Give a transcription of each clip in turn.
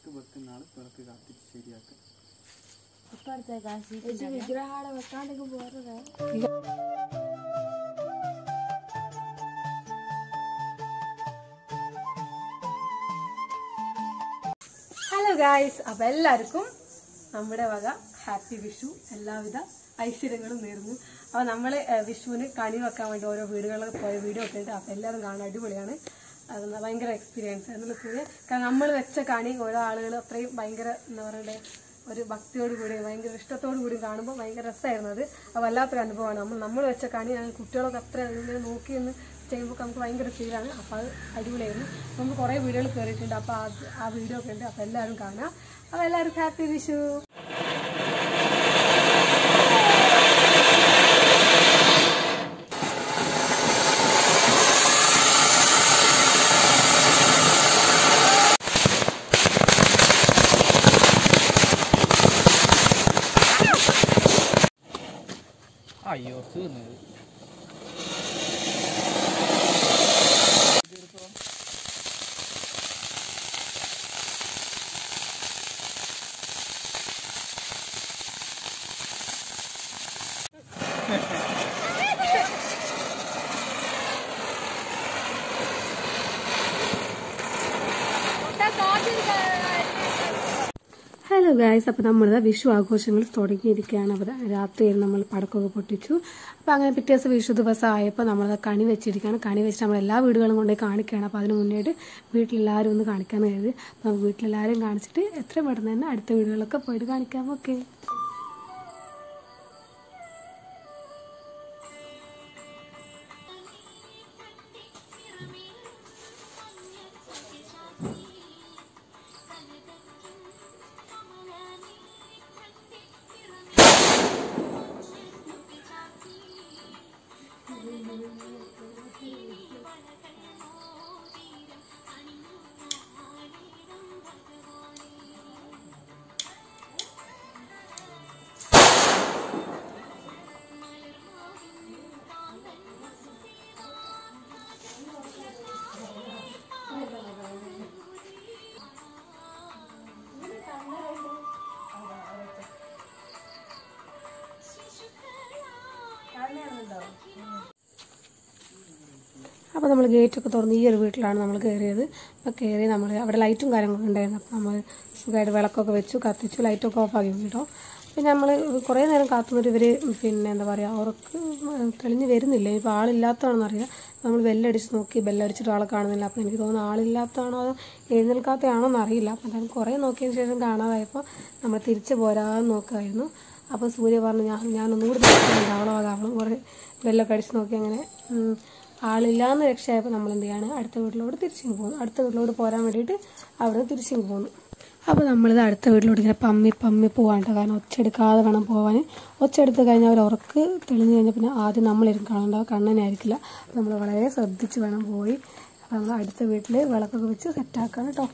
വിളക്ക് വെക്കുന്ന ആൾ വിളക്ക് കത്തിച്ച് ശരിയാക്കുക വിഗ്രഹാടെ വെക്കാണ്ടൊക്കെ പോറത് ഹലോ ഗായ്സ് അപ്പൊ എല്ലാവർക്കും നമ്മുടെ വക ഹാപ്പി വിഷു എല്ലാവിധ ഐശ്വര്യങ്ങളും നേരുന്നു അപ്പൊ നമ്മള് ഏഹ്, വിഷുവിന് കണി വെക്കാൻ വേണ്ടി ഓരോ വീടുകളിൽ പോയ വീഡിയോ ഒക്കെ ഉണ്ട് അപ്പൊ എല്ലാവരും കാണാൻ അടിപൊളിയാണ് അത് ഭയങ്കര എക്സ്പീരിയൻസ് എന്നുള്ള സൂര്യ കാരണം നമ്മൾ വെച്ച കണി ഓരോ ആളുകൾ അത്രയും ഭയങ്കര എന്താ പറയണ്ടേ ഒരു ഭക്തിയോട് കൂടി ഭയങ്കര ഇഷ്ടത്തോടു കൂടി കാണുമ്പോൾ ഭയങ്കര രസമായിരുന്നു അത് അത് വല്ലാത്തൊരു അനുഭവമാണ് നമ്മൾ നമ്മൾ വെച്ച കണി ഞങ്ങൾ കുട്ടികളൊക്കെ അത്ര ഇങ്ങനെ നോക്കി എന്ന് ചെയ്യുമ്പോൾ നമുക്ക് ഭയങ്കര ഫീലാണ് അപ്പോൾ അത് അടിപൊളിയായിരുന്നു അപ്പോൾ നമ്മൾ കുറേ വീഡിയോകൾ കയറിയിട്ടുണ്ട് അപ്പോൾ അത് ആ വീഡിയോ ഒക്കെ ഉണ്ട് അപ്പോൾ എല്ലാവരും കാണാം അപ്പോൾ എല്ലാവർക്കും ഹാപ്പി വിഷു അയ്യോ തീർന്നത് ഹലോ ഗായ്സ് അപ്പോൾ നമ്മൾ വിഷു ആഘോഷങ്ങൾ തുടങ്ങിയിരിക്കുകയാണ് അപ്പോൾ രാത്രിയായിരുന്നു നമ്മൾ പടക്കമൊക്കെ പൊട്ടിച്ചു അപ്പോൾ അങ്ങനെ പിറ്റേ ദിവസം വിഷു ദിവസം ആയപ്പോൾ നമ്മൾ കണി വെച്ചിരിക്കുകയാണ് കണി വെച്ച് നമ്മൾ എല്ലാ വീടുകളും കൊണ്ടുപോയി കാണിക്കുകയാണ് അപ്പോൾ അതിന് മുന്നേറ്റ് വീട്ടിലെല്ലാവരും ഒന്ന് കാണിക്കാമെന്ന് കരുതി അപ്പോൾ നമുക്ക് വീട്ടിലെല്ലാവരും കാണിച്ചിട്ട് എത്ര പെട്ടെന്ന് തന്നെ അടുത്ത വീടുകളൊക്കെ പോയിട്ട് കാണിക്കാം ഓക്കെ അപ്പോൾ നമ്മൾ ഗേറ്റൊക്കെ തുറന്ന് ഈ ഒരു വീട്ടിലാണ് നമ്മൾ കയറിയത് അപ്പോൾ കയറി നമ്മൾ അവിടെ ലൈറ്റും കാര്യങ്ങളൊക്കെ ഉണ്ടായിരുന്നു അപ്പോൾ നമ്മൾ സുഖമായിട്ട് വിളക്കൊക്കെ വെച്ചു കത്തിച്ചു ലൈറ്റൊക്കെ ഓഫാക്കി കേട്ടോ പിന്നെ നമ്മൾ കുറേ നേരം കാത്തുനിന്നിട്ട് ഇവർ പിന്നെ എന്താ പറയുക അവർക്ക് തെളിഞ്ഞ് വരുന്നില്ല ഇപ്പോൾ ആളില്ലാത്തതാണെന്ന് അറിയാം നമ്മൾ ബെല്ലടിച്ച് നോക്കി ബെല്ലടിച്ചിട്ട് ആളെ കാണുന്നില്ല അപ്പോൾ എനിക്ക് തോന്നുന്നു ആളില്ലാത്തതാണോ അതോ എഴുന്നേൽക്കാത്തതാണോ എന്നറിയില്ല അപ്പോൾ എന്തായാലും കുറേ നോക്കിയതിന് ശേഷം കാണാതായപ്പോൾ നമ്മൾ തിരിച്ച് പോരാന്ന് നോക്കുമായിരുന്നു അപ്പോൾ സൂര്യ പറഞ്ഞു ഞാൻ ഞാനൊന്നുകൂടി നോക്കുന്നുണ്ട് അവളോ അത് അവളും കുറേ ബെല്ലൊക്കെ അടിച്ച് നോക്കി അങ്ങനെ ഉം, ആളില്ലാന്ന് രക്ഷയായപ്പോൾ നമ്മൾ എന്ത് ചെയ്യാണ് അടുത്ത വീട്ടിലോട്ട് തിരിച്ചിങ്ങ് പോകുന്നു അടുത്ത വീട്ടിലോട്ട് പോരാൻ വേണ്ടിയിട്ട് അവിടെ തിരിച്ചിങ്ങ് പോകുന്നു അപ്പോൾ നമ്മളിത് അടുത്ത വീട്ടിലോട്ട് ഇങ്ങനെ പമ്മി പമ്മി പോകാണ്ട് കാരണം ഒച്ചെടുക്കാതെ വേണം പോകാൻ ഒച്ചെടുത്ത് കഴിഞ്ഞാൽ അവർ ഉറക്ക് തെളിഞ്ഞ് കഴിഞ്ഞാൽ പിന്നെ ആദ്യം നമ്മളിരുന്ന് കാണണ്ട കണ്ണനായിരിക്കില്ല അപ്പോൾ നമ്മൾ വളരെ ശ്രദ്ധിച്ച് വേണം പോയി അപ്പോൾ നമ്മൾ അടുത്ത വീട്ടിൽ വിളക്കൊക്കെ വെച്ച് സെറ്റാക്കാണ് കേട്ടോ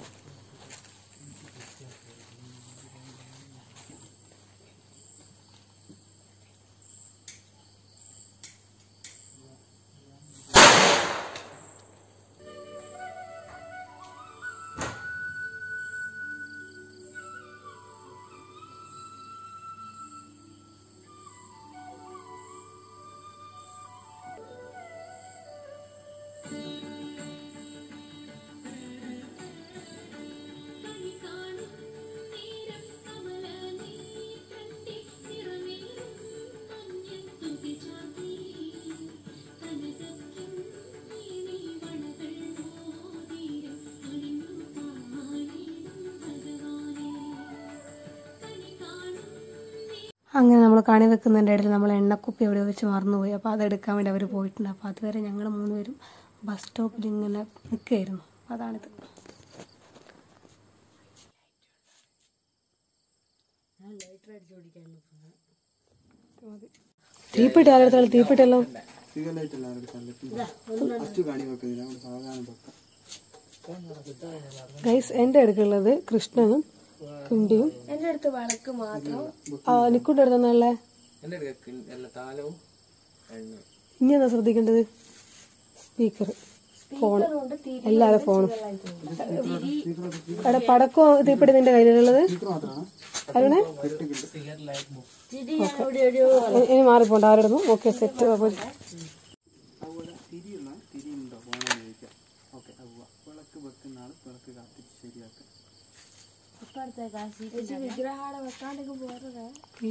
അങ്ങനെ നമ്മൾ കണി വെക്കുന്നതിൻ്റെ ഇടയിൽ നമ്മൾ എണ്ണക്കുപ്പി എവിടെ വെച്ച് മറന്നുപോയി അപ്പോൾ അതെടുക്കാൻ വേണ്ടി അവർ പോയിട്ടുണ്ട് അപ്പോൾ അതുവരെ ഞങ്ങൾ മൂന്നുപേരും ബസ് സ്റ്റോപ്പിൽ ഇങ്ങനെ നിൽക്കുകയായിരുന്നു അതാണിത് തീപ്പെട്ടി ആരെടുത്താലും തീപ്പെട്ടിയല്ലോ സിഗലൈറ്റ് എല്ലാവരും കണ്ടിട്ട് അച്ചു കാണി വെക്കുന്നില്ല നമ്മൾ സാധാരണ വെക്കാം ഗൈസ് എൻ്റെ അടുക്കുള്ളത് കൃഷ്ണനും കുണ്ടിയും എന്റെ അടുത്ത് വിളക്ക് മാത്രം ആ നിക്കുണ്ട് അടുത്തന്നല്ലേ എൻ്റെ എല്ലാ താലവും എണ്ണ ഇനി എന്താ ശ്രദ്ധിക്കേണ്ടത് സ്പീക്കർ ഫോൺ എല്ലാവരും ഫോണും അവിടെ പടക്കോ തീപ്പിടി നിന്റെ കയ്യിലുള്ളത് സ്പീക്കർ മാത്രമാണ് അരുണേ ഇ- ഇനി മാറിപ്പോണ്ട ആരുടെ ഓക്കെ സെറ്റ് അതുപോലെ തിരിയുള്ള തിരി ഉണ്ടോ ഫോണെന്ന് ചോദിക്കാം ഓക്കെ അതുക വിളക്ക് വെക്കുന്ന ആൾ വിളക്ക് കത്തിച്ച് ശരിയാക്കുക ഇത് വിഗ്രഹം അവിടെ വെക്കാണ്ടൊക്കെ പോറത്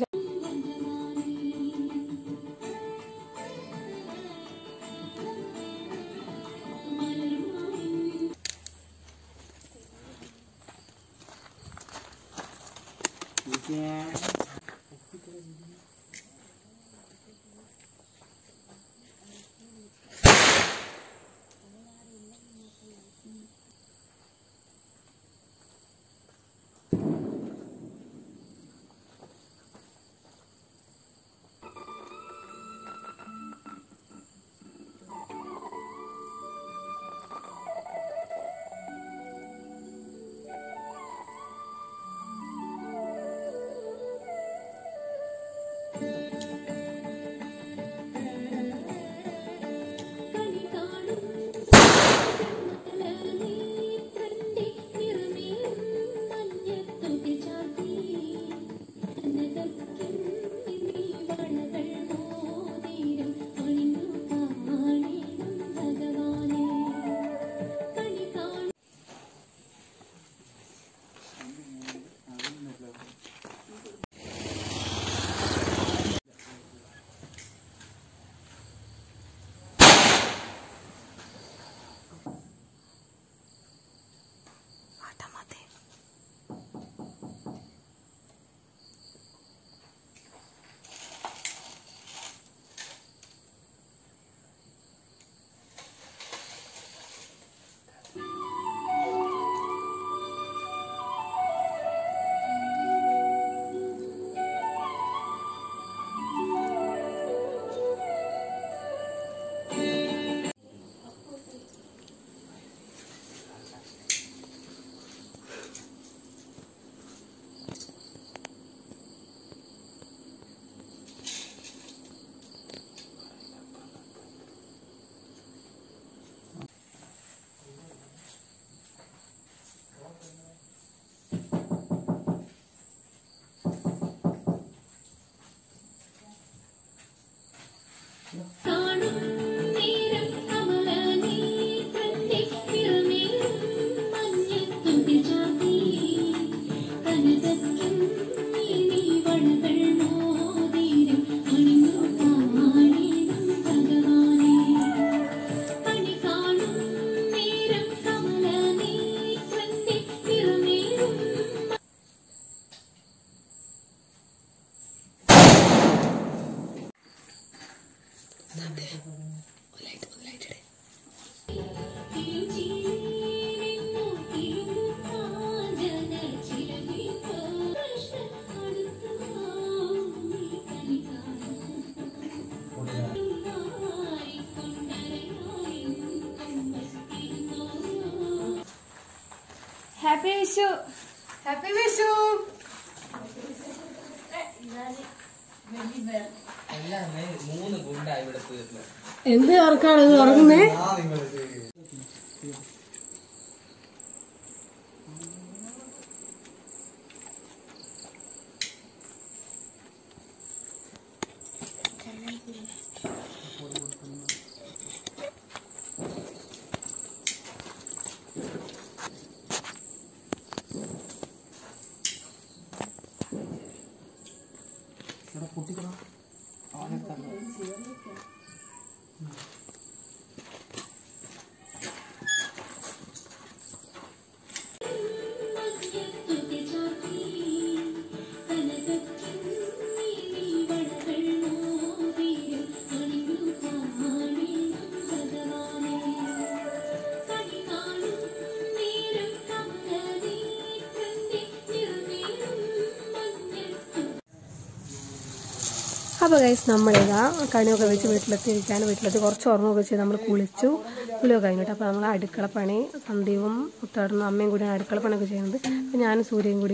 ഹാപ്പി വിഷു ഹാപ്പി വിഷു മൂന്ന് ഗുണ്ടാ ഇവിടെ തീർന്നത് എന്ത് ഉറക്കാണ് ഇത് ഉറങ്ങുന്നേ അപ്പോൾ ഗൈസ് നമ്മളിതാ കണിയൊക്കെ വെച്ച് വീട്ടിലെത്തിയിരിക്കാൻ വീട്ടിലെത്തി കുറച്ച് ഓർമ്മയൊക്കെ ചെയ്ത് നമ്മൾ കുളിച്ചു കുളിയൊക്കെ കഴിഞ്ഞിട്ട് അപ്പോൾ നമ്മൾ അടുക്കളപ്പണി സന്ധ്യവും മുത്താടുന്ന അമ്മയും കൂടിയാണ് അടുക്കളപ്പണിയൊക്കെ ചെയ്യുന്നത് അപ്പോൾ ഞാനും സൂര്യയും കൂടി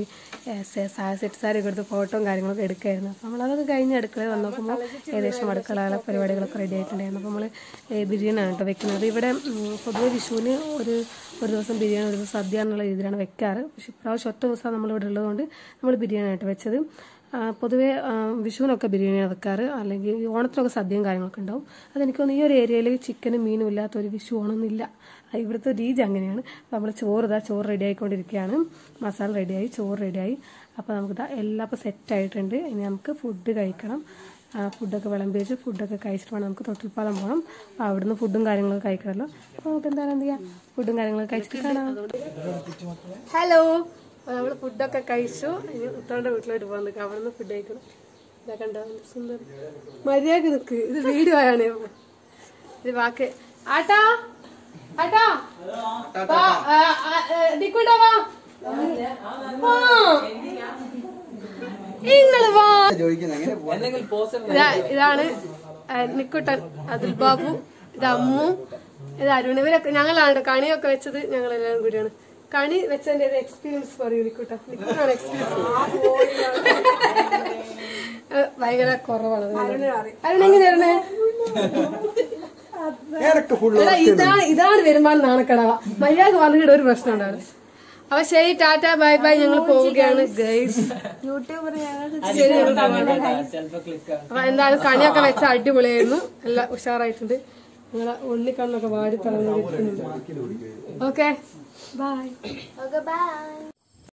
സെറ്റ് സാരി ഒക്കെ എടുത്ത് ഫോട്ടോയും കാര്യങ്ങളൊക്കെ എടുക്കായിരുന്നു അപ്പോൾ നമ്മളതൊക്കെ കഴിഞ്ഞ് അടുക്കളയിൽ വന്ന് നോക്കുമ്പോൾ ഏകദേശം അടുക്കളയിലെ പരിപാടികളൊക്കെ റെഡി ആയിട്ടുണ്ടായിരുന്നു അപ്പോൾ നമ്മൾ ബിരിയാണിയാണ് കേട്ടോ വെക്കുന്നത് ഇവിടെ ഉം, പൊതുവെ വിഷുവിന് ഒരു ഒരു ദിവസം ബിരിയാണി ഒരു ദിവസം സദ്യ എന്നുള്ള രീതിയിലാണ് വെക്കാറ് പക്ഷേ ഇപ്രാവശ്യം ഒറ്റ ദിവസം നമ്മളിവിടെ ഉള്ളതുകൊണ്ട് നമ്മൾ ബിരിയാണി ആയിട്ട് വെച്ചത് ആ, പൊതുവേ ആ, വിഷുവിനൊക്കെ ബിരിയാണിയാണ് വെക്കാറ് അല്ലെങ്കിൽ ഈ ഓണത്തിനൊക്കെ സദ്യയും കാര്യങ്ങളൊക്കെ ഉണ്ടാവും അതെനിക്ക് തോന്നുന്നു ഈ ഒരു ഏരിയയിൽ ചിക്കനും മീനും ഇല്ലാത്ത ഒരു വിഷു ഓണമൊന്നുമില്ല ആ, ഇവിടുത്തെ രീതി അങ്ങനെയാണ് നമ്മൾ ചോറ് ഇതാ ചോറ് റെഡി ആയിക്കൊണ്ടിരിക്കുകയാണ് മസാല റെഡിയായി ചോറ് റെഡിയായി അപ്പോൾ നമുക്ക് ഇതാ എല്ലാം ഇപ്പോൾ സെറ്റ് ആയിട്ടുണ്ട് ഇനി നമുക്ക് ഫുഡ് കഴിക്കണം ആ, ഫുഡൊക്കെ വിളമ്പി വെച്ച് ഫുഡൊക്കെ കഴിച്ചിട്ട് വേണം നമുക്ക് തൊട്ടിൽപ്പാലം പോകണം അപ്പോൾ അവിടുന്ന് ഫുഡും കാര്യങ്ങളൊക്കെ കഴിക്കണമല്ലോ അപ്പോൾ നമുക്ക് എന്താണ് എന്ത് ചെയ്യാം ഫുഡും കാര്യങ്ങളൊക്കെ കഴിച്ചിട്ട് കാണാം ഹലോ നമ്മൾ ഫുഡൊക്കെ കഴിച്ചു ഇനി ഉത്തോടെ വീട്ടിലോട്ട് പോകാൻ നിൽക്കാം അവിടെ നിന്ന് ഫുഡ് കഴിക്കണം ഇതാ കണ്ടോ സുന്ദർ മര്യാദ നിൽക്ക് ഇത് വീഡിയോ ആണ് ഇത് വാക്ക് ആട്ടാ ആട്ടാ വാ, ആ, ആ, ഏ, ദിക്കുണ്ടാ വാ വാ. ഇങ്ങള് വാ ചോദിക്കുന്നത് എങ്ങനെ പോവാ എന്തെങ്കിലും പോസ്റ്റർ ഇതാ ഇതാണ് ആ, നിക്കുട്ടൻ അതുൽ ബാബു ഇത് അമ്മു ഇത് അരുൺ ഇവരൊക്കെ ഞങ്ങളാണ് കണിയൊക്കെ വെച്ചത് ഞങ്ങൾ എല്ലാവരും കൂടിയാണ് കണി വെച്ചതിന്റെ ഒരു എക്സ്പീരിയൻസ് പറയൂ നിക്കുട്ട നിക്കുട്ടാണ് എക്സ്പീരിയൻസ് ഭയങ്കര കുറവാണ് അരുൺ എങ്ങനെയാണ് ഏതൊക്കെ ഫുള്ള് എടാ, ഇതാണ് ഇതാണ് വരുമാനം നാണക്കടവ മര്യാദ വന്നിട്ട് ഒരു പ്രശ്നം ഉണ്ടാവില്ല അപ്പൊ ശരി ടാറ്റ ബൈ ബൈ ഞങ്ങൾ പോവുകയാണ് ഗൈസ് യൂട്യൂബർ ഞങ്ങൾക്ക് ശരി ഞങ്ങൾ പോവാണ് ചിലപ്പോ ക്ലിക്ക് അപ്പൊ എന്തായാലും കണിയൊക്കെ വെച്ച അടിപൊളിയായിരുന്നു എല്ലാം ഉഷാറായിട്ടുണ്ട് നിങ്ങളെ ഉള്ളിക്കണ്ണൊക്കെ വാടി തളർന്നിരിക്കുന്നുണ്ട് ഓക്കെ ബൈ ഓക്കെ ബൈ